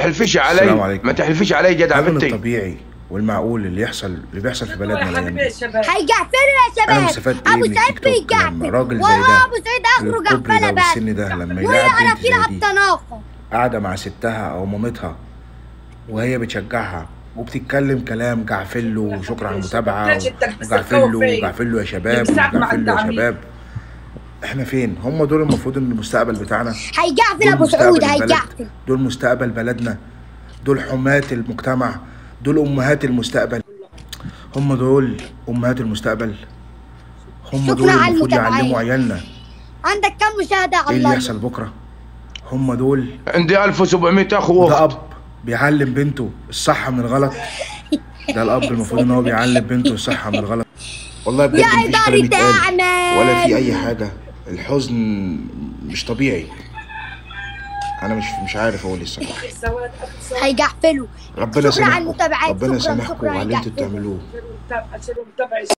تحلفيش السلام علي عليكم. ما تحلفيش علي جدع ده من بنتي الطبيعي والمعقول اللي يحصل اللي بيحصل في بلدنا يا الايام حبيبي دي يا شباب هيجعفلوا يا انا شباب مستفاد ايه ابو من سعيد التيك توك لما بيجعفل راجل زي والله ده ابو سعيد اخره الكوبري ده جعفله بس والسن ده لما يلاعب ويعرف بنت زي يلعب دي تناقض قاعده مع ستها او مامتها وهي بتشجعها وبتتكلم كلام جعفل له وشكرا على المتابعه ليش انت بس وجعفل له الكوفي؟ وجعفل له يا شباب يمسحك مع وجعفل له يا الدعمين. شباب احنا فين هم دول المفروض ان المستقبل بتاعنا هيجعفل دول ابو مستقبل سعود البلد هيجعفل دول مستقبل بلدنا دول حماة المجتمع دول امهات المستقبل هم دول امهات المستقبل هم شكرا دول على المفروض المتابعة. يعلموا عيالنا عندك كم مشاهده على ايه اللي الله يحصل بكره هم دول عندي 1700 اخو ده واخت اب بيعلم بنته الصح من الغلط ده الاب المفروض ان هو بيعلم بنته الصح من الغلط والله بجد يا مفيش كلام إدارة يتقال أعمال. ولا في اي حاجه الحزن مش طبيعي انا مش مش عارف اقول إيه الصراحه السواد هيجعفلوا ربنا شكرا على يسامحكم المتابعات ربنا شكرا يسامحكم شكرا على اللي انتوا هيجعفلوا بتعملوه متابعه شنو متابعه